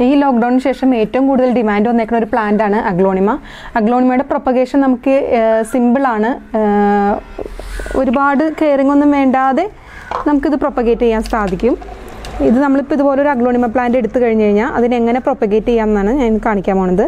ഈ ലോക്ക്ഡൗണിന് ശേഷം ഏറ്റവും കൂടുതൽ ഡിമാൻഡ് വന്നേക്കുന്ന ഒരു പ്ലാന്റ് ആണ് അഗ്ലോണിമ അഗ്ലോണിമയുടെ പ്രൊപ്പഗേഷൻ നമുക്ക് സിമ്പിളാണ് ഒരുപാട് കെയറിംഗ് ഒന്നും വേണ്ടാതെ നമുക്കിത് പ്രൊപ്പഗേറ്റ് ചെയ്യാൻ സാധിക്കും ഇത് നമ്മളിപ്പോൾ ഇതുപോലെ ഒരു അഗ്ലോണിമ പ്ലാന്റ് എടുത്തു കഴിഞ്ഞ് കഴിഞ്ഞാൽ അതിനെങ്ങനെ പ്രൊപ്പഗേറ്റ് ചെയ്യാമെന്നാണ് ഞാൻ കാണിക്കാൻ പോണത്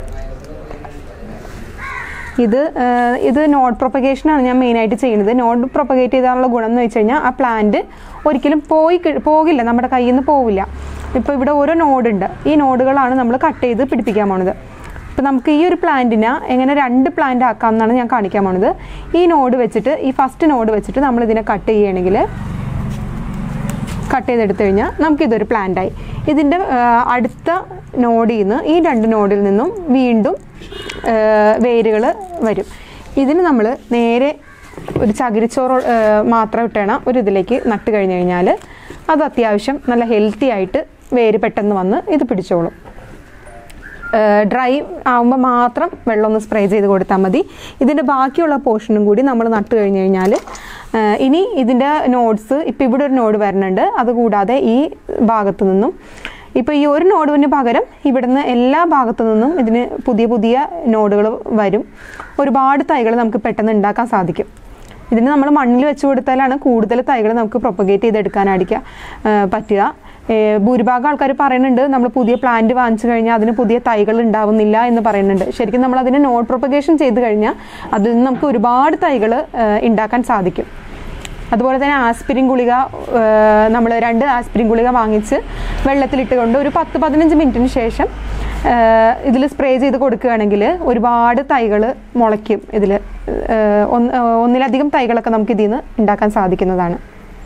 ഇത് ഏഹ്, ഇത് നോഡ് പ്രൊപ്പഗേഷനാണ് ഞാൻ മെയിനായിട്ട് ചെയ്യുന്നത് നോഡ് പ്രൊപ്പഗേറ്റ് ചെയ്താലുള്ള ഗുണം എന്ന് വെച്ച് കഴിഞ്ഞാൽ ആ പ്ലാന്റ് ഒരിക്കലും പോയി കഴി- പോകില്ല നമ്മുടെ കയ്യിൽ നിന്ന് പോവില്ല ഇപ്പോൾ ഇവിടെ ഓരോ നോഡുണ്ട് ഈ നോഡുകളാണ് നമ്മൾ കട്ട് ചെയ്ത് പിടിപ്പിക്കാൻ പോണത് ഇപ്പോൾ നമുക്ക് ഈ ഒരു പ്ലാന്റിനെ എങ്ങനെ രണ്ട് പ്ലാന്റ് ആക്കാം എന്നാണ് ഞാൻ കാണിക്കാൻ പോണത് ഈ നോഡ് വെച്ചിട്ട് ഈ ഫസ്റ്റ് നോഡ് വെച്ചിട്ട് നമ്മൾ ഇതിനെ കട്ട് ചെയ്യുകയാണെങ്കിൽ കട്ട് ചെയ്തെടുത്തു കഴിഞ്ഞാൽ നമുക്കിതൊരു പ്ലാന്റായി ഇതിൻ്റെ അടുത്ത നോഡിൽ നിന്ന് ഈ രണ്ട് നോഡിൽ നിന്നും വീണ്ടും വേരുകൾ വരും ഇതിന് നമ്മൾ നേരെ ഒരു ചകിരിച്ചോറ് ഏഹ്, മാത്രം ഇട്ടേണ ഒരു ഇതിലേക്ക് നട്ട് കഴിഞ്ഞ് കഴിഞ്ഞാൽ അത് അത്യാവശ്യം നല്ല ഹെൽത്തി ആയിട്ട് വേര് പെട്ടെന്ന് വന്ന് ഇത് പിടിച്ചോളും ഡ്രൈ ആകുമ്പോൾ മാത്രം വെള്ളം ഒന്ന് സ്പ്രേ ചെയ്ത് കൊടുത്താൽ മതി ഇതിൻ്റെ ബാക്കിയുള്ള പോർഷനും കൂടി നമ്മൾ നട്ട് കഴിഞ്ഞ് കഴിഞ്ഞാൽ ഇനി ഇതിൻ്റെ നോഡ്സ് ഇപ്പോൾ ഇവിടെ ഒരു നോഡ് വരുന്നുണ്ട് അതുകൂടാതെ ഈ ഭാഗത്തു നിന്നും ഇപ്പോൾ ഈ ഒരു നോഡിന് പകരം ഇവിടുന്ന് എല്ലാ ഭാഗത്തു നിന്നും ഇതിന് പുതിയ പുതിയ നോഡുകൾ വരും ഒരുപാട് തൈകൾ നമുക്ക് പെട്ടെന്ന് ഉണ്ടാക്കാൻ സാധിക്കും ഇതിന് നമ്മൾ മണ്ണിൽ വെച്ച് കൊടുത്താലാണ് കൂടുതൽ തൈകൾ നമുക്ക് പ്രൊപ്പഗേറ്റ് ചെയ്തെടുക്കാനായിരിക്കുക പറ്റുക ഏഹ് ഭൂരിഭാഗം ആൾക്കാർ പറയുന്നുണ്ട് നമ്മൾ പുതിയ പ്ലാന്റ് വാങ്ങിച്ചു കഴിഞ്ഞാൽ അതിന് പുതിയ തൈകൾ ഉണ്ടാവുന്നില്ല എന്ന് പറയുന്നുണ്ട് ശരിക്കും നമ്മൾ അതിനെ നോട്ട് പ്രൊപ്പഗേഷൻ ചെയ്ത് കഴിഞ്ഞാൽ അതിൽ നിന്ന് നമുക്ക് ഒരുപാട് തൈകൾ ഉണ്ടാക്കാൻ സാധിക്കും അതുപോലെ തന്നെ ആസ്പിരിൻ ഗുളിക നമ്മൾ രണ്ട് ആസ്പിരിൻ ഗുളിക വാങ്ങിച്ച് വെള്ളത്തിലിട്ട് കൊണ്ട് ഒരു പത്ത് പതിനഞ്ച് മിനിറ്റിന് ശേഷം ഇതിൽ സ്പ്രേ ചെയ്ത് കൊടുക്കുകയാണെങ്കിൽ ഒരുപാട് തൈകൾ മുളയ്ക്കും ഇതിൽ ഒന്നിലധികം തൈകളൊക്കെ നമുക്ക് ഇതിൽ നിന്ന് ഉണ്ടാക്കാൻ സാധിക്കുന്നതാണ്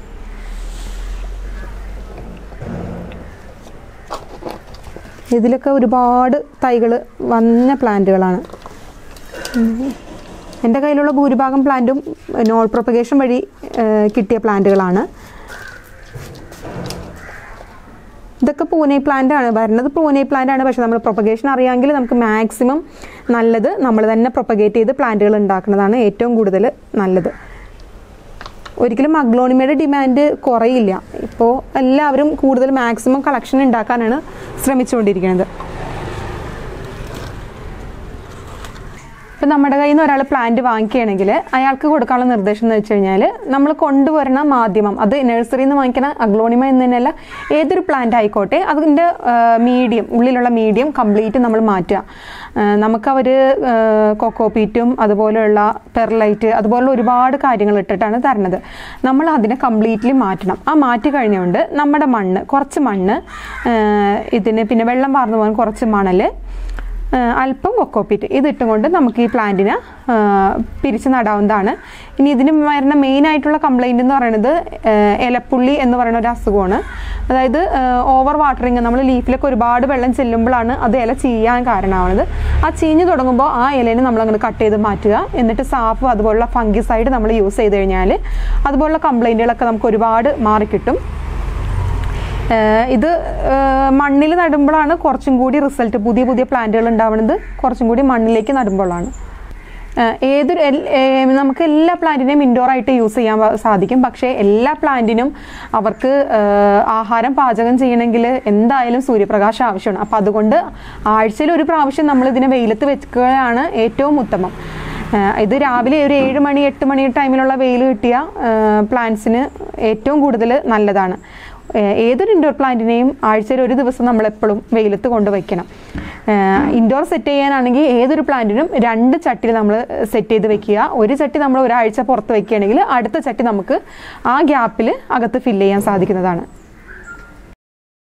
ഇതിലൊക്കെ ഒരുപാട് തൈകൾ വന്ന പ്ലാന്റുകളാണ് എൻ്റെ കയ്യിലുള്ള ഭൂരിഭാഗം പ്ലാന്റും നോൾ പ്രൊപ്പഗേഷൻ വഴി ഏഹ്, കിട്ടിയ പ്ലാന്റുകളാണ് ഇതൊക്കെ പൂനെ പ്ലാന്റ് ആണ് വരുന്നത് പൂനെ പ്ലാന്റ് ആണ് പക്ഷെ നമ്മൾ പ്രൊപ്പഗേഷൻ അറിയാമെങ്കിൽ നമുക്ക് മാക്സിമം നല്ലത് നമ്മൾ തന്നെ പ്രൊപ്പഗേറ്റ് ചെയ്ത് പ്ലാന്റുകൾ ഉണ്ടാക്കുന്നതാണ് ഏറ്റവും കൂടുതൽ നല്ലത് ഒരിക്കലും അഗ്ലോണിമയുടെ ഡിമാൻഡ് കുറയില്ല ഇപ്പോൾ എല്ലാവരും കൂടുതൽ മാക്സിമം കളക്ഷൻ ഉണ്ടാക്കാനാണ് ശ്രമിച്ചുകൊണ്ടിരിക്കുന്നത് ഇപ്പം നമ്മുടെ കയ്യിൽ നിന്ന് ഒരാൾ പ്ലാന്റ് വാങ്ങിക്കുകയാണെങ്കിൽ അയാൾക്ക് കൊടുക്കാനുള്ള നിർദ്ദേശം എന്ന് വെച്ച് കഴിഞ്ഞാൽ നമ്മൾ കൊണ്ടുവരുന്ന മാധ്യമം അത് നഴ്സറിയിൽ നിന്ന് വാങ്ങിക്കുന്ന അഗ്ലോണിമ എന്ന് തന്നെയല്ല ഏതൊരു പ്ലാന്റ് ആയിക്കോട്ടെ അതിൻ്റെ മീഡിയം ഉള്ളിലുള്ള മീഡിയം കംപ്ലീറ്റ് നമ്മൾ മാറ്റുക നമുക്കവർ കൊക്കോപീറ്റും അതുപോലെയുള്ള പെർലൈറ്റ് അതുപോലുള്ള ഒരുപാട് കാര്യങ്ങൾ ഇട്ടിട്ടാണ് തരുന്നത് നമ്മൾ അതിനെ കംപ്ലീറ്റ്ലി മാറ്റണം ആ മാറ്റി കഴിഞ്ഞുകൊണ്ട് നമ്മുടെ മണ്ണ് കുറച്ച് മണ്ണ് ആ, ഇതിന് പിന്നെ വെള്ളം വാർന്നു പോകാൻ കുറച്ച് മണൽ ആഹ് അല്പം കൊക്കോപ്പിറ്റ് ഇതിട്ടും കൊണ്ട് നമുക്ക് ഈ പ്ലാന്റിനെ ആഹ് പിരിച്ച് നടാവുന്നതാണ് ഇനി ഇതിന് വരുന്ന മെയിൻ ആയിട്ടുള്ള കംപ്ലൈൻറ്റ് എന്ന് പറയുന്നത് ആഹ് ഇലപ്പുള്ളി എന്ന് പറയുന്ന ഒരു അസുഖമാണ് അതായത് ഓവർ വാട്ടറിങ് നമ്മൾ ലീഫിലൊക്കെ ഒരുപാട് വെള്ളം ചെല്ലുമ്പോഴാണ് അത് ഇല ചീയാൻ കാരണമാവുന്നത് ആ ചീഞ്ഞ് തുടങ്ങുമ്പോൾ ആ ഇലേനെ നമ്മൾ അങ്ങോട്ട് കട്ട് ചെയ്ത് മാറ്റുക എന്നിട്ട് സാഫ് അതുപോലുള്ള ഫംഗിസൈഡ് നമ്മൾ യൂസ് ചെയ്ത് കഴിഞ്ഞാൽ അതുപോലുള്ള കംപ്ലൈൻറ്റുകളൊക്കെ നമുക്ക് ഒരുപാട് മാറിക്കിട്ടും ഏഹ് ഇത് മണ്ണിൽ നടുമ്പോഴാണ് കുറച്ചും കൂടി റിസൾട്ട് പുതിയ പുതിയ പ്ലാന്റുകൾ ഉണ്ടാവുന്നത് കുറച്ചും കൂടി മണ്ണിലേക്ക് നടുമ്പോഴാണ് ഏഹ് ഏതൊരു എൽ- ഏഹ് നമുക്ക് എല്ലാ പ്ലാന്റിനെയും ഇൻഡോർ ആയിട്ട് യൂസ് ചെയ്യാൻ വ- സാധിക്കും പക്ഷേ എല്ലാ പ്ലാന്റിനും അവർക്ക് ഏഹ് ആഹാരം പാചകം ചെയ്യണമെങ്കിൽ എന്തായാലും സൂര്യപ്രകാശം ആവശ്യമാണ് അപ്പോൾ അതുകൊണ്ട് ആഴ്ചയിൽ ഒരു പ്രാവശ്യം നമ്മൾ ഇതിനെ വെയിലത്ത് വെക്കുകയാണ് ഏറ്റവും ഉത്തമം ഏഹ് ഇത് രാവിലെ ഒരു ഏഴ് മണി എട്ട് മണി ടൈമിലുള്ള വെയിൽ കിട്ടിയ പ്ലാന്റ്സിന് ഏറ്റവും കൂടുതൽ നല്ലതാണ് ഏഹ് ഏതൊരു ഇൻഡോർ പ്ലാന്റിനെയും ആഴ്ചയിൽ ഒരു ദിവസം നമ്മൾ എപ്പോഴും വെയിലത്ത് കൊണ്ടുവയ്ക്കണം ഇൻഡോർ സെറ്റ് ചെയ്യാനാണെങ്കിൽ ഏതൊരു പ്ലാന്റിനും രണ്ട് ചട്ടി നമ്മൾ സെറ്റ് ചെയ്ത് വെക്കുക ഒരു ചട്ടി നമ്മൾ ഒരാഴ്ച പുറത്ത് വെക്കുകയാണെങ്കിൽ അടുത്ത ചട്ടി നമുക്ക് ആ ഗ്യാപ്പിൽ അകത്ത് ഫില്ല് ചെയ്യാൻ സാധിക്കുന്നതാണ്